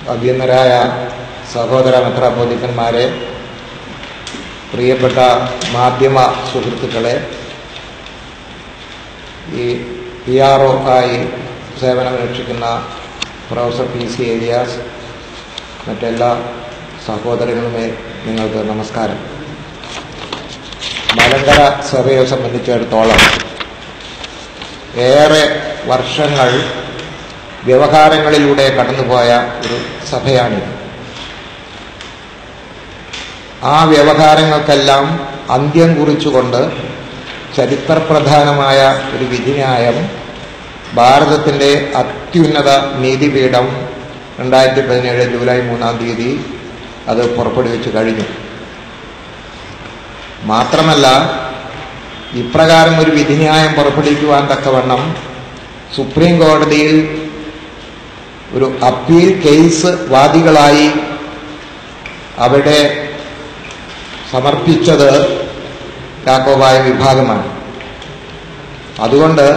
അഭ്യന്തരായ സഹോദര മെത്രാപ്പോലിക്കന്മാരെ പ്രിയപ്പെട്ട മാധ്യമ സുഹൃത്തുക്കളെ ഈ പി ആർ ഒ ആയി സേവനമനുഷ്ഠിക്കുന്ന പ്രൊഫസർ പി സി ഏരിയാസ് മറ്റെല്ലാ സഹോദരങ്ങളുമേ നിങ്ങൾക്ക് നമസ്കാരം മലങ്കര സഭയെ സംബന്ധിച്ചിടത്തോളം ഏറെ വർഷങ്ങൾ വ്യവഹാരങ്ങളിലൂടെ കടന്നുപോയ ഒരു സഭയാണിത് ആ വ്യവഹാരങ്ങൾക്കെല്ലാം അന്ത്യം കുറിച്ചുകൊണ്ട് ചരിത്രപ്രധാനമായ ഒരു വിധിന്യായം ഭാരതത്തിൻ്റെ അത്യുന്നത നീതിപീഠം രണ്ടായിരത്തി പതിനേഴ് ജൂലൈ മൂന്നാം തീയതി അത് പുറപ്പെടുവിച്ചു കഴിഞ്ഞു മാത്രമല്ല ഇപ്രകാരം ഒരു വിധിന്യായം പുറപ്പെടുവിക്കുവാൻ തക്കവണ്ണം സുപ്രീം കോടതിയിൽ ഒരു അപ്പീൽ കേസ് വാദികളായി അവിടെ സമർപ്പിച്ചത് യാക്കോബായ വിഭാഗമാണ് അതുകൊണ്ട്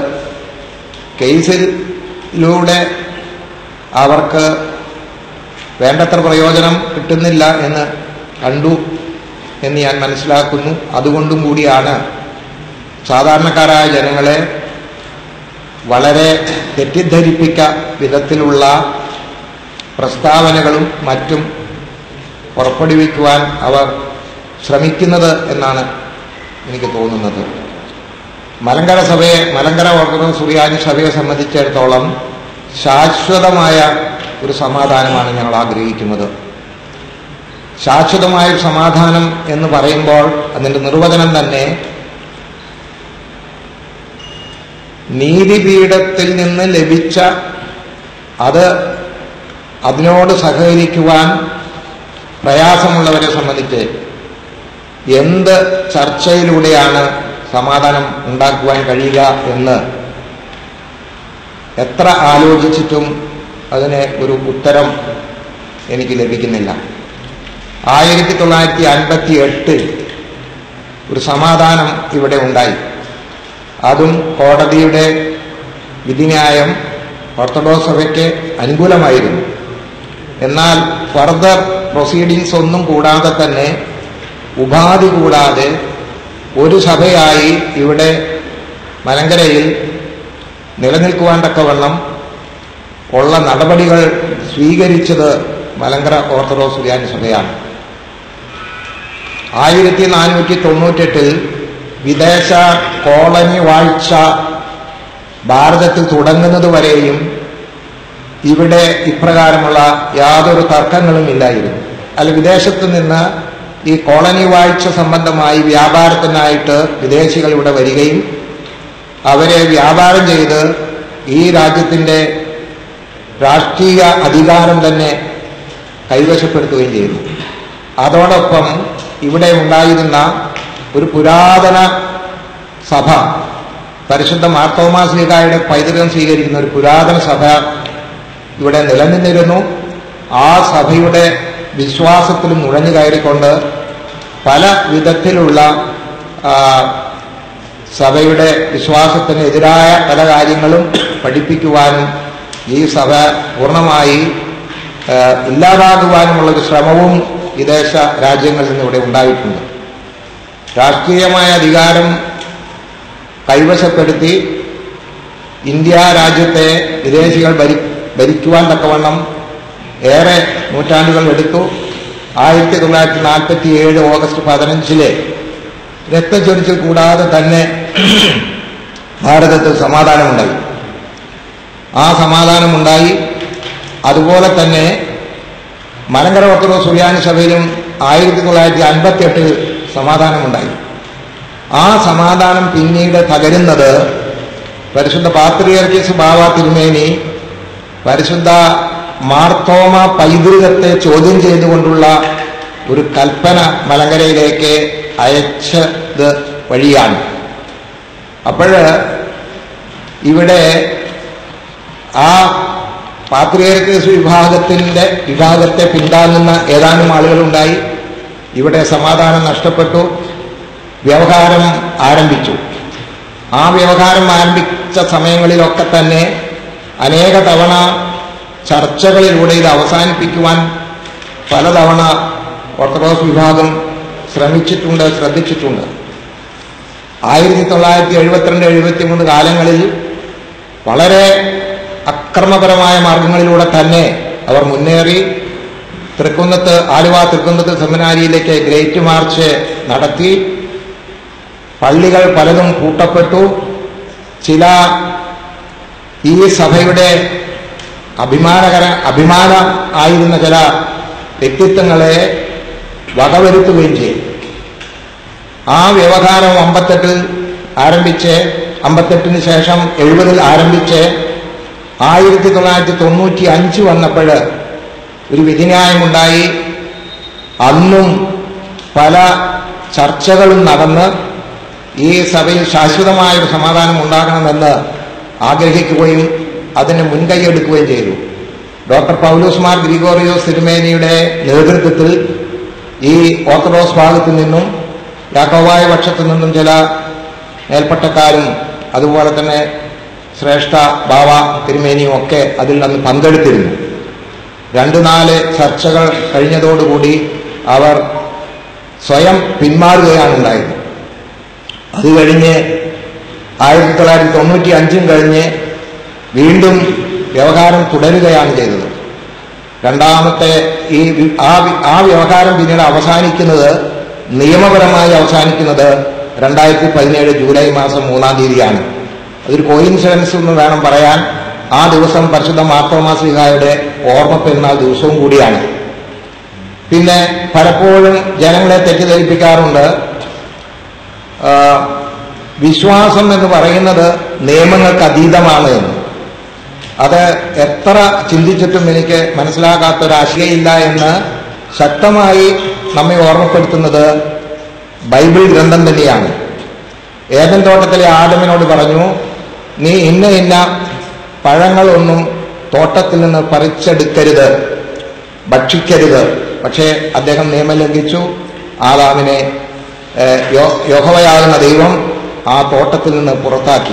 കേസിലൂടെ അവർക്ക് വേണ്ടത്ര പ്രയോജനം കിട്ടുന്നില്ല എന്ന് കണ്ടു എന്ന് ഞാൻ മനസ്സിലാക്കുന്നു അതുകൊണ്ടും കൂടിയാണ് സാധാരണക്കാരായ ജനങ്ങളെ വളരെ തെറ്റിദ്ധരിപ്പിക്ക വിധത്തിലുള്ള പ്രസ്താവനകളും മറ്റും പുറപ്പെടുവിക്കുവാൻ അവർ ശ്രമിക്കുന്നത് എന്നാണ് എനിക്ക് തോന്നുന്നത് മലങ്കര സഭയെ മലങ്കര ഓർത്തഡോക്സ് സുറിയാനി സഭയെ സംബന്ധിച്ചിടത്തോളം ശാശ്വതമായ ഒരു സമാധാനമാണ് ഞങ്ങൾ ആഗ്രഹിക്കുന്നത് ശാശ്വതമായ ഒരു സമാധാനം എന്ന് പറയുമ്പോൾ അതിൻ്റെ നിർവചനം തന്നെ നീതിപീഠത്തിൽ നിന്ന് ലഭിച്ച അത് അതിനോട് സഹകരിക്കുവാൻ പ്രയാസമുള്ളവരെ സംബന്ധിച്ച് എന്ത് ചർച്ചയിലൂടെയാണ് സമാധാനം ഉണ്ടാക്കുവാൻ കഴിയുക എന്ന് എത്ര ആലോചിച്ചിട്ടും അതിന് ഒരു ഉത്തരം എനിക്ക് ലഭിക്കുന്നില്ല ആയിരത്തി തൊള്ളായിരത്തി അൻപത്തി എട്ടിൽ ഒരു സമാധാനം ഇവിടെ ഉണ്ടായി അതും കോടതിയുടെ വിധിന്യായം ഓർത്തഡോക്സ് സഭയ്ക്ക് അനുകൂലമായിരുന്നു എന്നാൽ ഫർദർ പ്രൊസീഡിങ്സ് ഒന്നും കൂടാതെ തന്നെ ഉപാധി കൂടാതെ ഒരു സഭയായി ഇവിടെ മലങ്കരയിൽ നിലനിൽക്കുവാൻ തക്കവണ്ണം ഉള്ള നടപടികൾ സ്വീകരിച്ചത് മലങ്കര ഓർത്തഡോക്സ് സുറിയാനി സഭയാണ് ആയിരത്തി നാനൂറ്റി തൊണ്ണൂറ്റെട്ടിൽ വിദേശ കോളനി വാഴ്ച ഭാരതത്തിൽ തുടങ്ങുന്നത് വരെയും ഇവിടെ ഇപ്രകാരമുള്ള യാതൊരു തർക്കങ്ങളും ഇല്ലായിരുന്നു അല്ല വിദേശത്ത് നിന്ന് ഈ കോളനി വാഴ്ച സംബന്ധമായി വ്യാപാരത്തിനായിട്ട് വിദേശികൾ ഇവിടെ വരികയും അവരെ വ്യാപാരം ചെയ്ത് ഈ രാജ്യത്തിൻ്റെ രാഷ്ട്രീയ അധികാരം തന്നെ കൈവശപ്പെടുത്തുകയും ചെയ്യുന്നു അതോടൊപ്പം ഇവിടെ ഉണ്ടായിരുന്ന ഒരു പുരാതന സഭ പരിശുദ്ധ മാർത്തോമാസ്ലികായുടെ പൈതൃകം സ്വീകരിക്കുന്ന ഒരു പുരാതന സഭ ഇവിടെ നിലനിന്നിരുന്നു ആ സഭയുടെ വിശ്വാസത്തിൽ നുഴഞ്ഞു കയറിക്കൊണ്ട് പല വിധത്തിലുള്ള സഭയുടെ വിശ്വാസത്തിന് എതിരായ പല കാര്യങ്ങളും പഠിപ്പിക്കുവാനും ഈ സഭ പൂർണ്ണമായി ഇല്ലാതാകുവാനുമുള്ളൊരു ശ്രമവും വിദേശ രാജ്യങ്ങളിൽ നിന്ന് ഇവിടെ ഉണ്ടായിട്ടുണ്ട് രാഷ്ട്രീയമായ അധികാരം കൈവശപ്പെടുത്തി ഇന്ത്യ രാജ്യത്തെ വിദേശികൾ ഭരി ഭരിക്കുവാൻ തക്കവണ്ണം ഏറെ നൂറ്റാണ്ടുകൾ എടുത്തു ആയിരത്തി തൊള്ളായിരത്തി നാൽപ്പത്തി ഏഴ് ഓഗസ്റ്റ് പതിനഞ്ചിലെ രക്തച്ചൊരിച്ചിൽ കൂടാതെ തന്നെ ഭാരതത്തിൽ സമാധാനമുണ്ടായി ആ സമാധാനമുണ്ടായി അതുപോലെ തന്നെ മലങ്കര ഓർത്തഡോക്സ് സുറിയാനി സഭയിലും ആയിരത്തി തൊള്ളായിരത്തി അൻപത്തി എട്ടിൽ സമാധാനമുണ്ടായി ആ സമാധാനം പിന്നീട് തകരുന്നത് പരിശുദ്ധ പാത്രിയർക്കീസ് ബാവ തിരുമേനി പരിശുദ്ധ മാർത്തോമ പൈതൃകത്തെ ചോദ്യം ചെയ്തുകൊണ്ടുള്ള ഒരു കൽപ്പന മലങ്കരയിലേക്ക് അയച്ചത് വഴിയാണ് അപ്പോൾ ഇവിടെ ആ പാത്രിയർക്കേസ് വിഭാഗത്തിൻ്റെ വിഭാഗത്തെ പിന്താങ്ങുന്ന ഏതാനും ആളുകളുണ്ടായി ഇവിടെ സമാധാനം നഷ്ടപ്പെട്ടു വ്യവഹാരം ആരംഭിച്ചു ആ വ്യവഹാരം ആരംഭിച്ച സമയങ്ങളിലൊക്കെ തന്നെ അനേക തവണ ചർച്ചകളിലൂടെ ഇത് അവസാനിപ്പിക്കുവാൻ പലതവണ ഓർത്തഡോക്സ് വിഭാഗം ശ്രമിച്ചിട്ടുണ്ട് ശ്രദ്ധിച്ചിട്ടുണ്ട് ആയിരത്തി തൊള്ളായിരത്തി എഴുപത്തിരണ്ട് എഴുപത്തി മൂന്ന് കാലങ്ങളിൽ വളരെ അക്രമപരമായ മാർഗങ്ങളിലൂടെ തന്നെ അവർ മുന്നേറി തൃക്കുന്നത്ത് ആലുവ തൃക്കുന്നത്ത് സെമിനാരിയിലേക്ക് ഗ്രേറ്റ് മാർച്ച് നടത്തി പള്ളികൾ പലതും കൂട്ടപ്പെട്ടു ചില ഈ സഭയുടെ അഭിമാനകര അഭിമാനം ആയിരുന്ന ചില വ്യക്തിത്വങ്ങളെ വകവരുത്തുകയും ചെയ്തു ആ വ്യവഹാരം അമ്പത്തെട്ടിൽ ആരംഭിച്ച് അമ്പത്തെട്ടിന് ശേഷം എഴുപതിൽ ആരംഭിച്ച് ആയിരത്തി തൊള്ളായിരത്തി തൊണ്ണൂറ്റി അഞ്ച് വന്നപ്പോൾ ഒരു വിധിന്യായമുണ്ടായി അന്നും പല ചർച്ചകളും നടന്ന് ഈ സഭയിൽ ശാശ്വതമായ ഒരു സമാധാനം ഉണ്ടാകണമെന്ന് ആഗ്രഹിക്കുകയും അതിന് മുൻകൈയെടുക്കുകയും ചെയ്തു ഡോക്ടർ പൗലൂസ് മാർ ഗ്രിഗോറിയോസ് തിരുമേനിയുടെ നേതൃത്വത്തിൽ ഈ ഓർത്തഡോക്സ് ഭാഗത്തു നിന്നും യാക്കോവായ പക്ഷത്തു നിന്നും ചില മേൽപ്പട്ടക്കാരും അതുപോലെ തന്നെ ശ്രേഷ്ഠ ബാവ തിരുമേനിയും ഒക്കെ അതിൽ നിന്ന് പങ്കെടുത്തിരുന്നു രണ്ട് നാല് ചർച്ചകൾ കഴിഞ്ഞതോടുകൂടി അവർ സ്വയം പിന്മാറുകയാണ് ഉണ്ടായത് അത് കഴിഞ്ഞ് ആയിരത്തി തൊള്ളായിരത്തി തൊണ്ണൂറ്റി അഞ്ചും കഴിഞ്ഞ് വീണ്ടും വ്യവഹാരം തുടരുകയാണ് ചെയ്തത് രണ്ടാമത്തെ ഈ വി- ആ വി- ആ വ്യവഹാരം പിന്നീട് അവസാനിക്കുന്നത് നിയമപരമായി അവസാനിക്കുന്നത് രണ്ടായിരത്തി പതിനേഴ് ജൂലൈ മാസം മൂന്നാം തീയതിയാണ് അതൊരു കോയിൻസിഡൻസ് എന്ന് വേണം പറയാൻ ആ ദിവസം പരിശുദ്ധ മാർത്തോമാസികായുടെ ഓർമ്മ പെരുന്നാൾ ദിവസവും കൂടിയാണ് പിന്നെ പലപ്പോഴും ജനങ്ങളെ തെറ്റിദ്ധരിപ്പിക്കാറുണ്ട് ആ, വിശ്വാസം എന്ന് പറയുന്നത് നിയമങ്ങൾക്ക് അതീതമാണ് എന്ന് അത് എത്ര ചിന്തിച്ചിട്ടും എനിക്ക് മനസ്സിലാകാത്ത ഒരു ആശയയില്ല എന്ന് ശക്തമായി നമ്മെ ഓർമ്മപ്പെടുത്തുന്നത് ബൈബിൾ ഗ്രന്ഥം തന്നെയാണ് ഏതൻ തോട്ടത്തിലെ ആദമിനോട് പറഞ്ഞു നീ ഇന്ന ഇന്ന പഴങ്ങളൊന്നും തോട്ടത്തിൽ നിന്ന് പറിച്ചെടുക്കരുത് ഭക്ഷിക്കരുത് പക്ഷേ അദ്ദേഹം നിയമം ലംഘിച്ചു ആദാമിനെ ഏഹ്, യോ- യഹോവയാകുന്ന ദൈവം ആ തോട്ടത്തിൽ നിന്ന് പുറത്താക്കി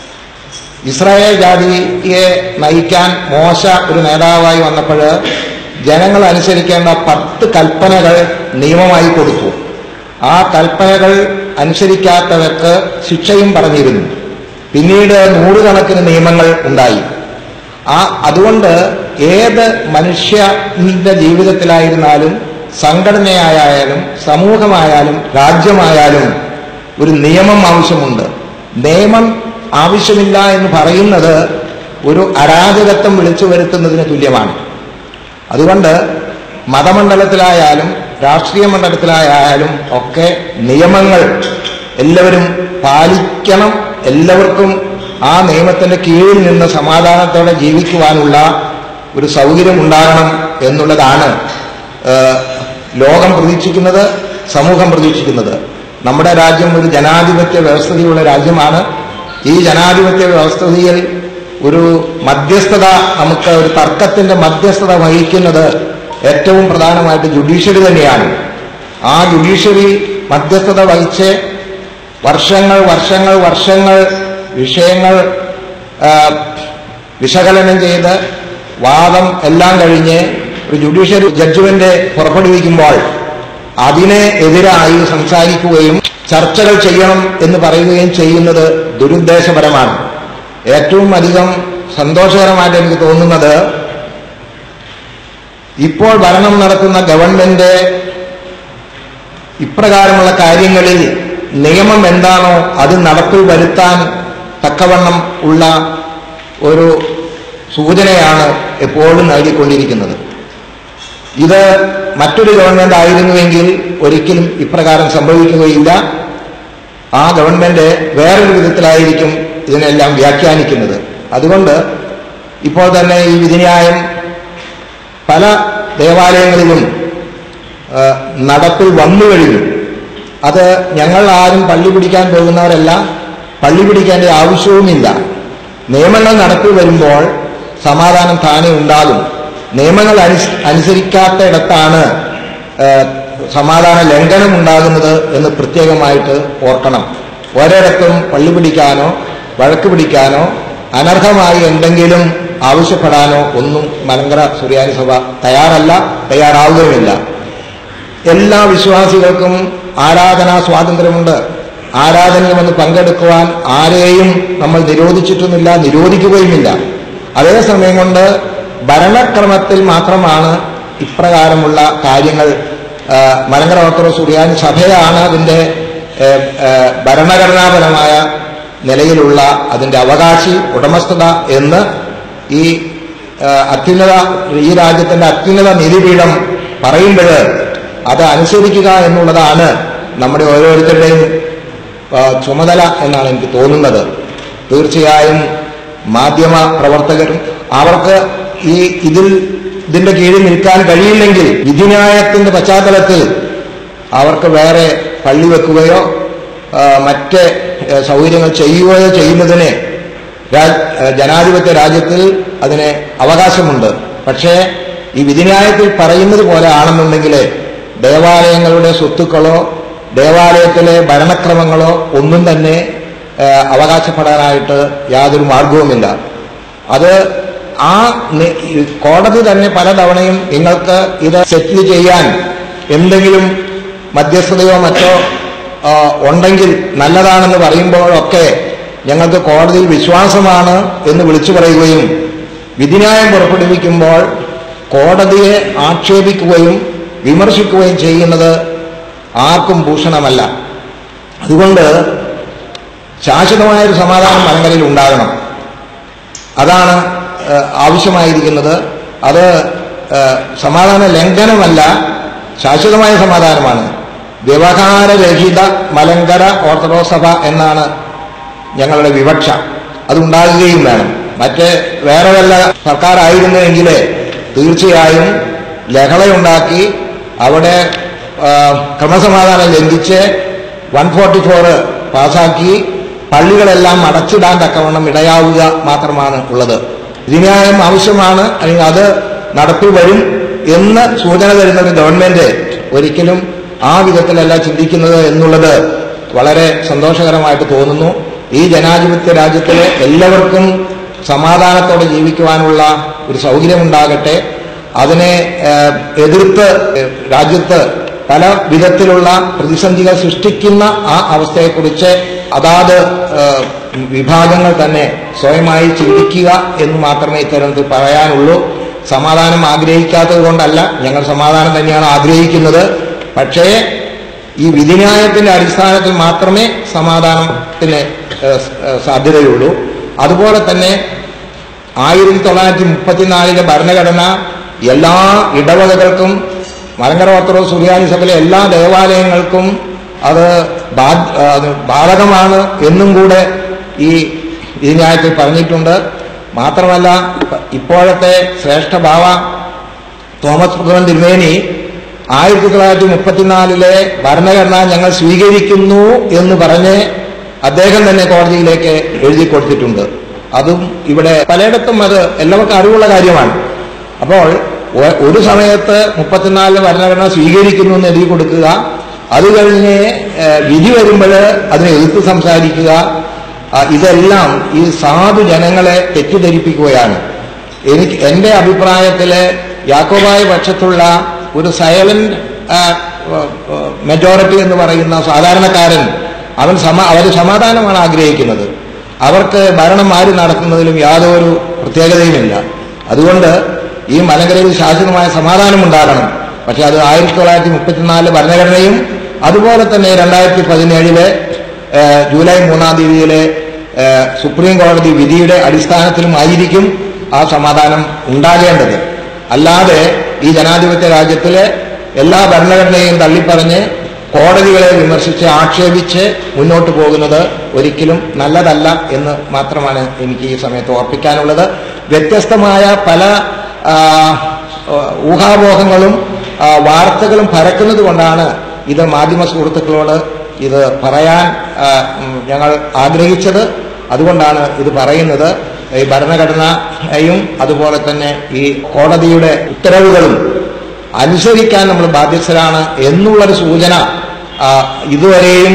ഇസ്രായേൽ ജാതിയെ നയിക്കാൻ മോശ ഒരു നേതാവായി വന്നപ്പോൾ ജനങ്ങൾ അനുസരിക്കേണ്ട പത്ത് കൽപ്പനകൾ നിയമമായി കൊടുത്തു ആ കൽപ്പനകൾ അനുസരിക്കാത്തവർക്ക് ശിക്ഷയും പറഞ്ഞിരുന്നു പിന്നീട് നൂറുകണക്കിന് നിയമങ്ങൾ ഉണ്ടായി ആ അതുകൊണ്ട് ഏത് മനുഷ്യന്റെ ജീവിതത്തിലായിരുന്നാലും സംഘടനയായാലും സമൂഹമായാലും രാജ്യമായാലും ഒരു നിയമം ആവശ്യമുണ്ട് നിയമം ആവശ്യമില്ല എന്ന് പറയുന്നത് ഒരു അരാജകത്വം വിളിച്ചു വരുത്തുന്നതിന് തുല്യമാണ് അതുകൊണ്ട് മതമണ്ഡലത്തിലായാലും രാഷ്ട്രീയ മണ്ഡലത്തിലായാലും ഒക്കെ നിയമങ്ങൾ എല്ലാവരും പാലിക്കണം എല്ലാവർക്കും ആ നിയമത്തിന്റെ കീഴിൽ നിന്ന് സമാധാനത്തോടെ ജീവിക്കുവാനുള്ള ഒരു സൗകര്യം ഉണ്ടാകണം എന്നുള്ളതാണ് ഏഹ്, ലോകം പ്രതീക്ഷിക്കുന്നത് സമൂഹം പ്രതീക്ഷിക്കുന്നത് നമ്മുടെ രാജ്യം ഒരു ജനാധിപത്യ വ്യവസ്ഥതയുള്ള രാജ്യമാണ് ഈ ജനാധിപത്യ വ്യവസ്ഥതയിൽ ഒരു മധ്യസ്ഥത നമുക്ക് ഒരു തർക്കത്തിന്റെ മധ്യസ്ഥത വഹിക്കുന്നത് ഏറ്റവും പ്രധാനമായിട്ട് ജുഡീഷ്യറി തന്നെയാണ് ആ ജുഡീഷ്യറി മധ്യസ്ഥത വഹിച്ച് വർഷങ്ങൾ വർഷങ്ങൾ വർഷങ്ങൾ വിഷയങ്ങൾ ആ, വിശകലനം ചെയ്ത് വാദം എല്ലാം കഴിഞ്ഞ് ഒരു ജുഡീഷ്യറി ജഡ്ജ്മെന്റ് പുറപ്പെടുവിക്കുമ്പോൾ അതിനെ എതിരായി സംസാരിക്കുകയും ചർച്ചകൾ ചെയ്യണം എന്ന് പറയുകയും ചെയ്യുന്നത് ദുരുദ്ദേശപരമാണ് ഏറ്റവും അധികം സന്തോഷകരമായിട്ട് എനിക്ക് തോന്നുന്നത് ഇപ്പോൾ ഭരണം നടത്തുന്ന ഗവൺമെന്റ് ഇപ്രകാരമുള്ള കാര്യങ്ങളിൽ നിയമം എന്താണോ അത് നടപ്പിൽ വരുത്താൻ തക്കവണ്ണം ഉള്ള ഒരു സൂചനയാണ് എപ്പോഴും നൽകിക്കൊണ്ടിരിക്കുന്നത് ഇത് മറ്റൊരു ഗവൺമെന്റ് ആയിരുന്നുവെങ്കിൽ ഒരിക്കലും ഇപ്രകാരം സംഭവിക്കുകയില്ല ആ ഗവൺമെന്റ് വേറൊരു വിധത്തിലായിരിക്കും ഇതിനെല്ലാം വ്യാഖ്യാനിക്കുന്നത് അതുകൊണ്ട് ഇപ്പോൾ തന്നെ ഈ വിധിന്യായം പല ദേവാലയങ്ങളിലും ആ, നടപ്പിൽ വന്നു കഴിഞ്ഞു അത് ഞങ്ങൾ ആരും പള്ളി പിടിക്കാൻ പോകുന്നവരല്ല പള്ളി പിടിക്കേണ്ട ആവശ്യവുമില്ല നിയമങ്ങൾ നടപ്പിൽ വരുമ്പോൾ സമാധാനം താനെ ഉണ്ടാകും നിയമങ്ങൾ അനുസ് അനുസരിക്കാത്തയിടത്താണ് ആ, സമാധാന ലംഘനം ഉണ്ടാകുന്നത് എന്ന് പ്രത്യേകമായിട്ട് ഓർക്കണം ഒരിടത്തും പള്ളി പിടിക്കാനോ വഴക്ക് പിടിക്കാനോ അനർഹമായി എന്തെങ്കിലും ആവശ്യപ്പെടാനോ ഒന്നും മലങ്കര സുറിയാനി സഭ തയ്യാറല്ല തയ്യാറാവുകയുമില്ല എല്ലാ വിശ്വാസികൾക്കും ആരാധനാ സ്വാതന്ത്ര്യമുണ്ട് ആരാധനയിൽ വന്ന് പങ്കെടുക്കുവാൻ ആരെയും നമ്മൾ നിരോധിച്ചിട്ടുമില്ല നിരോധിക്കുകയുമില്ല അതേസമയം കൊണ്ട് ഭരണക്രമത്തിൽ മാത്രമാണ് ഇപ്രകാരമുള്ള കാര്യങ്ങൾ ആ, മലങ്കര ഓർത്തഡോക്സ് സുറിയാനി സഭയാണ് അതിൻ്റെ ഏ, ഏ, ഭരണഘടനാപരമായ നിലയിലുള്ള അതിൻ്റെ അവകാശി ഉടമസ്ഥത എന്ന് ഈ ആ, അത്യുന്നത ഈ രാജ്യത്തിന്റെ അത്യുന്നത നീതിപീഠം പറയുമ്പോൾ അത് അനുസരിക്കുക എന്നുള്ളതാണ് നമ്മുടെ ഓരോരുത്തരുടെയും ആ, ചുമതല എന്നാണ് എനിക്ക് തോന്നുന്നത് തീർച്ചയായും മാധ്യമ പ്രവർത്തകരും അവർക്ക് ഈ ഇതിൽ ഇതിന്റെ കീഴിൽ നിൽക്കാൻ കഴിയില്ലെങ്കിൽ വിധിന്യായത്തിന്റെ പശ്ചാത്തലത്തിൽ അവർക്ക് വേറെ പള്ളി വെക്കുകയോ ആ, മറ്റ് ആ, സൗകര്യങ്ങൾ ചെയ്യുകയോ ചെയ്യുന്നതിന് രാ- ആ, ജനാധിപത്യ രാജ്യത്തിൽ അതിന് അവകാശമുണ്ട് പക്ഷേ ഈ വിധിന്യായത്തിൽ പറയുന്നത് പോലെ ആണെന്നുണ്ടെങ്കിൽ ദേവാലയങ്ങളുടെ സ്വത്തുക്കളോ ദേവാലയത്തിലെ ഭരണക്രമങ്ങളോ ഒന്നും തന്നെ ആ, അവകാശപ്പെടാനായിട്ട് യാതൊരു മാർഗവുമില്ല അത് ആ നി- ഈ കോടതി തന്നെ പലതവണയും നിങ്ങൾക്ക് ഇത് സെറ്റിൽ ചെയ്യാൻ എന്തെങ്കിലും മധ്യസ്ഥതയോ മറ്റോ ആ, ഉണ്ടെങ്കിൽ നല്ലതാണെന്ന് പറയുമ്പോഴൊക്കെ ഞങ്ങൾക്ക് കോടതിയിൽ വിശ്വാസമാണ് എന്ന് വിളിച്ചു പറയുകയും വിധിന്യായം പുറപ്പെടുവിക്കുമ്പോൾ കോടതിയെ ആക്ഷേപിക്കുകയും വിമർശിക്കുകയും ചെയ്യുന്നത് ആർക്കും ഭൂഷണമല്ല അതുകൊണ്ട് ശാശ്വതമായൊരു സമാധാനം മലങ്കരയിൽ ഉണ്ടാകണം അതാണ് ഏഹ്, ആവശ്യമായിരിക്കുന്നത് അത് ഏഹ്, സമാധാന ലംഘനമല്ല ശാശ്വതമായ സമാധാനമാണ് വ്യവഹാരരഹിത മലങ്കര ഓർത്തഡോക്സ് സഭ എന്നാണ് ഞങ്ങളുടെ വിവക്ഷ അതുണ്ടാകുകയും വേണം മറ്റേ വേറെ വല്ല സർക്കാരായിരുന്നുവെങ്കിൽ തീർച്ചയായും ലഹളയുണ്ടാക്കി അവിടെ ആ, ക്രമസമാധാനം ലംഘിച്ച് വൺ ഫോർട്ടി ഫോറ് പാസാക്കി പള്ളികളെല്ലാം അടച്ചിടാൻ തക്കവണ്ണം ഇടയാവുക മാത്രമാണ് ഉള്ളത് ഇതിന്യായം ആവശ്യമാണ് അല്ലെങ്കിൽ അത് നടപ്പിൽ വരും എന്ന് സൂചന തരുന്ന ഒരു ഗവൺമെന്റ് ഒരിക്കലും ആ വിധത്തിലല്ല ചിന്തിക്കുന്നത് എന്നുള്ളത് വളരെ സന്തോഷകരമായിട്ട് തോന്നുന്നു ഈ ജനാധിപത്യ രാജ്യത്തിലെ എല്ലാവർക്കും സമാധാനത്തോടെ ജീവിക്കുവാനുള്ള ഒരു സൗകര്യമുണ്ടാകട്ടെ അതിനെ ഏഹ്, എതിർത്ത് ഏഹ്, രാജ്യത്ത് പല വിധത്തിലുള്ള പ്രതിസന്ധികൾ സൃഷ്ടിക്കുന്ന ആ അവസ്ഥയെക്കുറിച്ച് അതാത് ഏഹ്, വിഭാഗങ്ങൾ തന്നെ സ്വയമായി ചിന്തിക്കുക എന്ന് മാത്രമേ ഇത്തരത്തിൽ പറയാനുള്ളൂ സമാധാനം ആഗ്രഹിക്കാത്തത് കൊണ്ടല്ല ഞങ്ങൾ സമാധാനം തന്നെയാണ് ആഗ്രഹിക്കുന്നത് പക്ഷേ ഈ വിധിന്യായത്തിന്റെ അടിസ്ഥാനത്തിൽ മാത്രമേ സമാധാനത്തിന് ഏഹ്, ഏഹ്, സാധ്യതയുള്ളൂ അതുപോലെ തന്നെ ആയിരത്തി തൊള്ളായിരത്തി മുപ്പത്തിനാലിലെ ഭരണഘടന എല്ലാ ഇടവകകൾക്കും മലങ്കര ഓർത്തഡോക്സ് സുറിയാനി സഭയിലെ എല്ലാ ദേവാലയങ്ങൾക്കും അത് ബാ- അത് ബാധകമാണ് എന്നും കൂടെ ഈ ഈ ന്യായത്തിൽ പറഞ്ഞിട്ടുണ്ട് മാത്രമല്ല ഇപ്പോഴത്തെ ശ്രേഷ്ഠ ഭാവ തോമസ് പുത്രൻ തിരുമേനി ആയിരത്തി തൊള്ളായിരത്തി മുപ്പത്തിനാലിലെ ഭരണഘടന ഞങ്ങൾ സ്വീകരിക്കുന്നു എന്ന് പറഞ്ഞ് അദ്ദേഹം തന്നെ കോടതിയിലേക്ക് എഴുതി കൊടുത്തിട്ടുണ്ട് അതും ഇവിടെ പലയിടത്തും അത് എല്ലാവർക്കും അറിവുള്ള കാര്യമാണ് അപ്പോൾ ഒ- ഒരു സമയത്ത് മുപ്പത്തിനാലിലെ ഭരണഘടന സ്വീകരിക്കുന്നു എന്ന് എഴുതി കൊടുക്കുക അത് കഴിഞ്ഞ് ഏഹ്, വിധി വരുമ്പോൾ അതിനെ എതിർത്ത് സംസാരിക്കുക ആ, ഇതെല്ലാം ഈ സാധു ജനങ്ങളെ തെറ്റിദ്ധരിപ്പിക്കുകയാണ് എനിക്ക് എന്റെ അഭിപ്രായത്തില് യാക്കോബായ പക്ഷത്തുള്ള ഒരു സൈലന്റ് മെജോറിറ്റി എന്ന് പറയുന്ന സാധാരണക്കാരൻ അവൻ സമ അവർ സമാധാനമാണ് ആഗ്രഹിക്കുന്നത് അവർക്ക് ഭരണം മാറി നടത്തുന്നതിലും യാതൊരു പ്രത്യേകതയുമില്ല അതുകൊണ്ട് ഈ മലങ്കരയിൽ ശാശ്വതമായ സമാധാനം ഉണ്ടാകണം പക്ഷെ അത് ആയിരത്തി തൊള്ളായിരത്തി മുപ്പത്തിനാല് ഭരണഘടനയും അതുപോലെ തന്നെ രണ്ടായിരത്തി പതിനേഴിലെ ഏഹ്, ജൂലൈ മൂന്നാം തീയതിയിലെ ഏഹ്, സുപ്രീം കോടതി വിധിയുടെ അടിസ്ഥാനത്തിലുമായിരിക്കും ആ സമാധാനം ഉണ്ടാകേണ്ടത് അല്ലാതെ ഈ ജനാധിപത്യ രാജ്യത്തിലെ എല്ലാ ഭരണഘടനയും തള്ളിപ്പറഞ്ഞ് കോടതികളെ വിമർശിച്ച് ആക്ഷേപിച്ച് മുന്നോട്ട് പോകുന്നത് ഒരിക്കലും നല്ലതല്ല എന്ന് മാത്രമാണ് എനിക്ക് ഈ സമയത്ത് ഓർപ്പിക്കാനുള്ളത് വ്യത്യസ്തമായ പല ആ, ഊഹാപോഹങ്ങളും ആ, വാർത്തകളും പരക്കുന്നത് കൊണ്ടാണ് ഇത് മാധ്യമ സുഹൃത്തുക്കളോട് ഇത് പറയാൻ ആ, ഉം, ഞങ്ങൾ ആഗ്രഹിച്ചത് അതുകൊണ്ടാണ് ഇത് പറയുന്നത് ഈ ഭരണഘടനയും അതുപോലെ തന്നെ ഈ കോടതിയുടെ ഉത്തരവുകളും അനുസരിക്കാൻ നമ്മൾ ബാധ്യസ്ഥരാണ് എന്നുള്ളൊരു സൂചന ആ, ഇതുവരെയും ആ,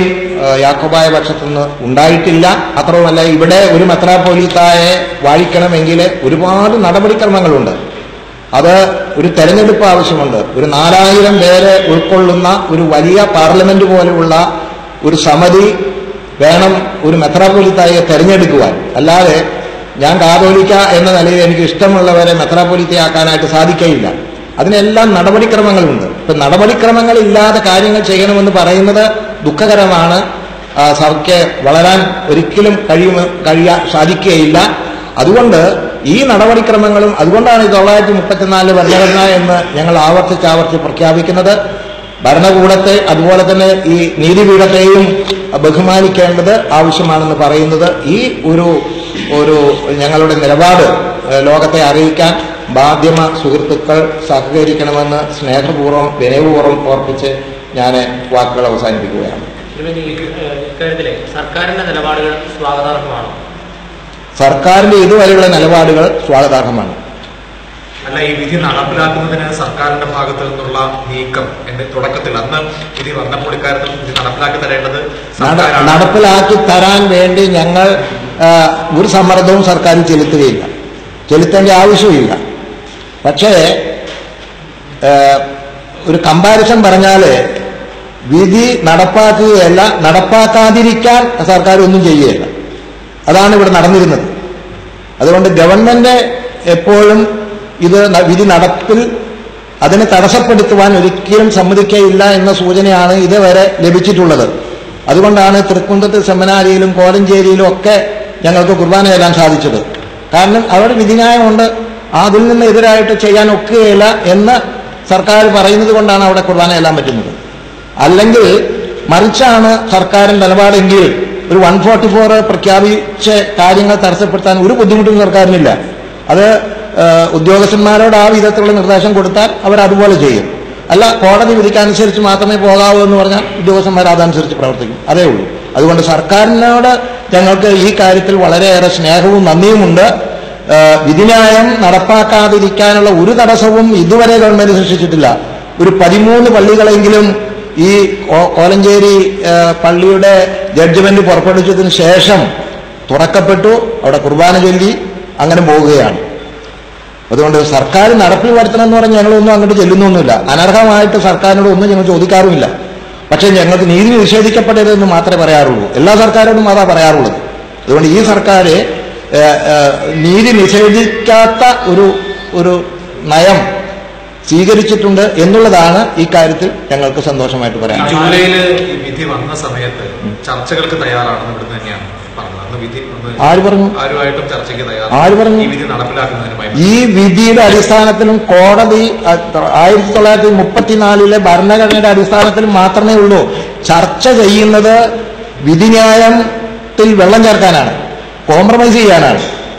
ആ, യാക്കോബായ പക്ഷത്തുനിന്ന് ഉണ്ടായിട്ടില്ല മാത്രവുമല്ല ഇവിടെ ഒരു മെത്രാപ്പോലീത്തായെ വാഴിക്കണമെങ്കിൽ ഒരുപാട് നടപടിക്രമങ്ങളുണ്ട് അത് ഒരു തെരഞ്ഞെടുപ്പ് ആവശ്യമുണ്ട് ഒരു നാലായിരം പേരെ ഉൾക്കൊള്ളുന്ന ഒരു വലിയ പാർലമെന്റ് പോലെയുള്ള ഒരു സമിതി വേണം ഒരു മെത്രാപ്പൊലിത്തായെ തെരഞ്ഞെടുക്കുവാൻ അല്ലാതെ ഞാൻ കാതോലിക്ക എന്ന നിലയിൽ എനിക്ക് ഇഷ്ടമുള്ളവരെ മെത്രാപ്പൊലിത്തയാക്കാനായിട്ട് സാധിക്കയില്ല അതിനെല്ലാം നടപടിക്രമങ്ങളുണ്ട് ഇപ്പൊ നടപടിക്രമങ്ങളില്ലാതെ കാര്യങ്ങൾ ചെയ്യണമെന്ന് പറയുന്നത് ദുഃഖകരമാണ് ആ, സഭയ്ക്ക് വളരാൻ ഒരിക്കലും കഴിയുമ കഴിയാ സാധിക്കുകയില്ല അതുകൊണ്ട് ഈ നടപടിക്രമങ്ങളും അതുകൊണ്ടാണ് ഈ തൊള്ളായിരത്തി മുപ്പത്തിനാല് ഭരണഘടന എന്ന് ഞങ്ങൾ ആവർത്തിച്ച് ആവർത്തിച്ച് പ്രഖ്യാപിക്കുന്നത് ഭരണകൂടത്തെ അതുപോലെ തന്നെ ഈ നീതിപീഠത്തെയും ബഹുമാനിക്കേണ്ടത് ആവശ്യമാണെന്ന് പറയുന്നത് ഈ ഒരു ഒരു ഞങ്ങളുടെ നിലപാട് ഏഹ്, ലോകത്തെ അറിയിക്കാൻ മാധ്യമ സുഹൃത്തുക്കൾ സഹകരിക്കണമെന്ന് സ്നേഹപൂർവ്വം വിനയപൂർവ്വം ഓർപ്പിച്ച് ഞാൻ വാക്കുകൾ അവസാനിപ്പിക്കുകയാണ് തിരുമേനി ഏഹ്, ഇക്കാര്യത്തിലെ സർക്കാരിന്റെ നിലപാടുകൾ സ്വാഗതാർഹമാണോ സർക്കാരിന്റെ ഇതുവരെയുള്ള നിലപാടുകൾ സ്വാഗതാർഹമാണ് അല്ല ഈ വിധി നടപ്പിലാക്കുന്നതിന് സർക്കാരിന്റെ ഭാഗത്ത് നിന്നുള്ള നീക്കം എന്റെ തുടക്കത്തിൽ അന്ന് വിധി വന്നപ്പോൾ ഇക്കാര്യത്തിൽ വിധി നടപ്പിലാക്കി തരേണ്ടത് നട- സർക്കാരാണ് നടപ്പിലാക്കി തരാൻ വേണ്ടി ഞങ്ങൾ ആ, ഒരു സമ്മർദ്ദവും സർക്കാർ ചെലുത്തുകയില്ല ചെലുത്തേണ്ട ആവശ്യമില്ല പക്ഷേ ആ, ഒരു കമ്പാരിസൺ പറഞ്ഞാൽ വിധി നടപ്പാക്കുകയല്ല നടപ്പാക്കാതിരിക്കാൻ സർക്കാർ ഒന്നും ചെയ്യുകയില്ല അതാണ് ഇവിടെ നടന്നിരുന്നത് അതുകൊണ്ട് ഗവൺമെന്റ് എപ്പോഴും ഇത് ന- വിധി നടപ്പിൽ അതിനെ തടസ്സപ്പെടുത്തുവാൻ ഒരിക്കലും സമ്മതിക്കയില്ല എന്ന സൂചനയാണ് ഇതുവരെ ലഭിച്ചിട്ടുള്ളത് അതുകൊണ്ടാണ് തൃക്കുന്നത്ത് സെമിനാരിയിലും കോലഞ്ചേരിയിലും ഒക്കെ ഞങ്ങൾക്ക് കുർബാന ചെല്ലാൻ സാധിച്ചത് കാരണം അവിടെ വിധിന്യായമുണ്ട് അതിൽ നിന്ന് എതിരായിട്ട് ചെയ്യാൻ ഒക്കുകയില്ല എന്ന് സർക്കാർ പറയുന്നത് കൊണ്ടാണ് അവിടെ കുർബാന ചെല്ലാൻ പറ്റുന്നത് അല്ലെങ്കിൽ മറിച്ചാണ് സർക്കാരിന്റെ നിലപാടെങ്കിൽ ഒരു വൺ ഫോർട്ടി ഫോർ പ്രഖ്യാപിച്ച കാര്യങ്ങൾ തടസ്സപ്പെടുത്താൻ ഒരു ബുദ്ധിമുട്ടും സർക്കാരിനില്ല അത് ഏഹ്, ഉദ്യോഗസ്ഥന്മാരോട് ആ വിധത്തിലുള്ള നിർദ്ദേശം കൊടുത്താൽ അവർ അതുപോലെ ചെയ്യും അല്ല കോടതി വിധിക്കനുസരിച്ച് മാത്രമേ പോകാവൂ എന്ന് പറഞ്ഞാൽ ഉദ്യോഗസ്ഥന്മാർ അതനുസരിച്ച് പ്രവർത്തിക്കും അതേ ഉള്ളൂ അതുകൊണ്ട് സർക്കാരിനോട് ഞങ്ങൾക്ക് ഈ കാര്യത്തിൽ വളരെയേറെ സ്നേഹവും നന്ദിയുമുണ്ട് ഏഹ്, വിധിന്യായം നടപ്പാക്കാതിരിക്കാനുള്ള ഒരു തടസ്സവും ഇതുവരെ ഗവൺമെന്റ് സൃഷ്ടിച്ചിട്ടില്ല ഒരു പതിമൂന്ന് പള്ളികളെങ്കിലും ഈ കോ- കോലഞ്ചേരി ഏഹ്, പള്ളിയുടെ ജഡ്ജ്മെന്റ് പുറപ്പെടുവിച്ചതിന് ശേഷം തുറക്കപ്പെട്ടു അവിടെ കുർബാന ചൊല്ലി അങ്ങനെ പോവുകയാണ് അതുകൊണ്ട് സർക്കാർ നടപ്പിൽ വരുത്തണം എന്ന് പറഞ്ഞ് ഞങ്ങളൊന്നും അങ്ങോട്ട് ചെല്ലുന്നൊന്നുമില്ല അനർഹമായിട്ട് സർക്കാരിനോട് ഒന്നും ഞങ്ങൾ ചോദിക്കാറുമില്ല പക്ഷേ ഞങ്ങൾക്ക് നീതി നിഷേധിക്കപ്പെടരുതെന്ന് മാത്രമേ പറയാറുള്ളൂ എല്ലാ സർക്കാരോടും അതാ പറയാറുള്ളത് അതുകൊണ്ട് ഈ സർക്കാർ നീതി നിഷേധിക്കാത്ത ഒരു ഒരു നയം സ്വീകരിച്ചിട്ടുണ്ട് എന്നുള്ളതാണ് ഈ കാര്യത്തിൽ ഞങ്ങൾക്ക് സന്തോഷമായിട്ട് പറയാൻ ജൂലൈയിൽ ഈ വിധി വന്ന സമയത്ത് ചർച്ചകൾക്ക് തയ്യാറാണെന്ന് ഇവിടുന്ന് തന്നെയാണ് പറഞ്ഞത് അന്ന് വിധി ഒന്ന് ആര് പറഞ്ഞു ആരുമായിട്ടും ചർച്ചയ്ക്ക് ആര് തയ്യാറാണ് പറഞ്ഞു? ഈ വിധി നടപ്പിലാക്കുന്നതിനുമായി ഈ വിധിയുടെ അടിസ്ഥാനത്തിലും കോടതി ആയിരത്തി തൊള്ളായിരത്തി മുപ്പത്തിനാലിലെ ഭരണഘടനയുടെ അടിസ്ഥാനത്തിൽ മാത്രമേ ഉള്ളൂ ചർച്ച ചെയ്യുന്നത് വിധിന്യായത്തിൽ വെള്ളം ചേർക്കാനാണ് കോംപ്രമൈസ് ചെയ്യാനാണ്